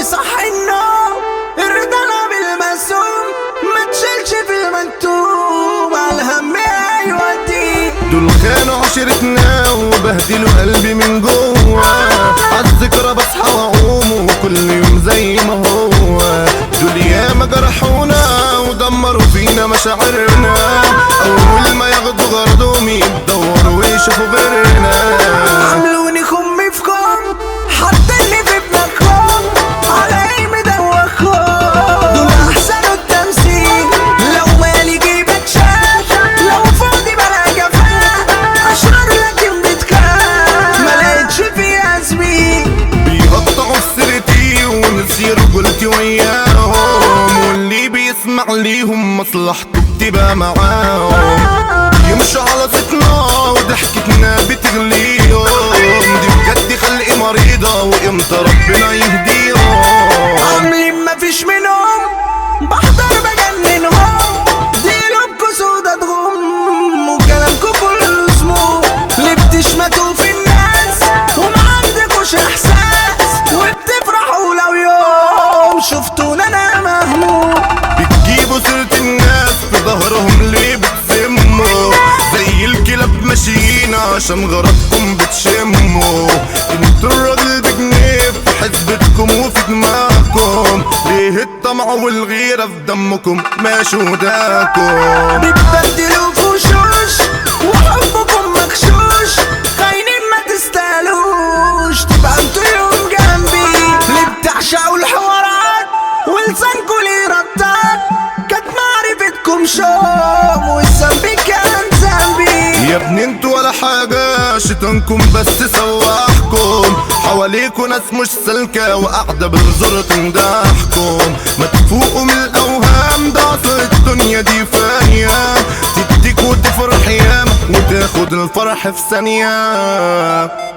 وصح النوم ارضنا بالمسوم ما تشيلش في المكتوب على الهم هيودي دول خانوا عشرتنا وبهدلوا قلبي من جوه عالذكرى بصحى واقوم وكل يوم زي ما هو دول ياما جرحونا ودمروا فينا مشاعرنا اول ما ياخدوا غرضهم يدوروا ويشوفوا غيرنا عملوني خمي في كم حاطيني في ابنكم على ايه مدوخهم دول احسنوا التمثيل لو مالي جيبك شاف لو فاضي بلا جفاف اشرار لكن بتكام ما لقيتش فيها زميل بيقطعوا في سيرتي ونسي رجولتي وياهم واللي بيسمع ليهم مصلحته بتبقى معاهم يمشوا على صوتنا وضحكتنا بتغليهم دي بجد خلق مريضة وامتى ربنا يهديهم عاملين مفيش منهم بحضر بجننهم دي لبكوا سودا تغم وكلامكوا كله سموم ليه بتشمتوا في الناس وما عندكوش احساس وبتفرحوا لو يوم شفتونا انا مهموم بتجيبوا سيرة الناس في ظهرهم ليه بتسموا زي الكلاب ماشيين عشان غرضكم بتشموا انتوا الراجل بجنيه في حسبتكم وفي دماغكم ليه الطمع والغيرة في دمكم ماشي وداكم بتبدلوا في وشوش وحبكم مغشوش خاينين ما تستاهلوش تبقى انتوا يوم جنبي ليه بتعشقوا الحوارات ولسانكوا ليه رطات كانت معرفتكم شوم والذنب كان ذنبي يا ابني انتوا ولا حاجة شيطانكم بس سواحكم حواليكوا ناس مش سالكة وقاعدة بنظرة تمدحكم ما تفوقوا من الأوهام ده أصل الدنيا دي فانية تديك وتفرح ياما وتاخد الفرح في ثانية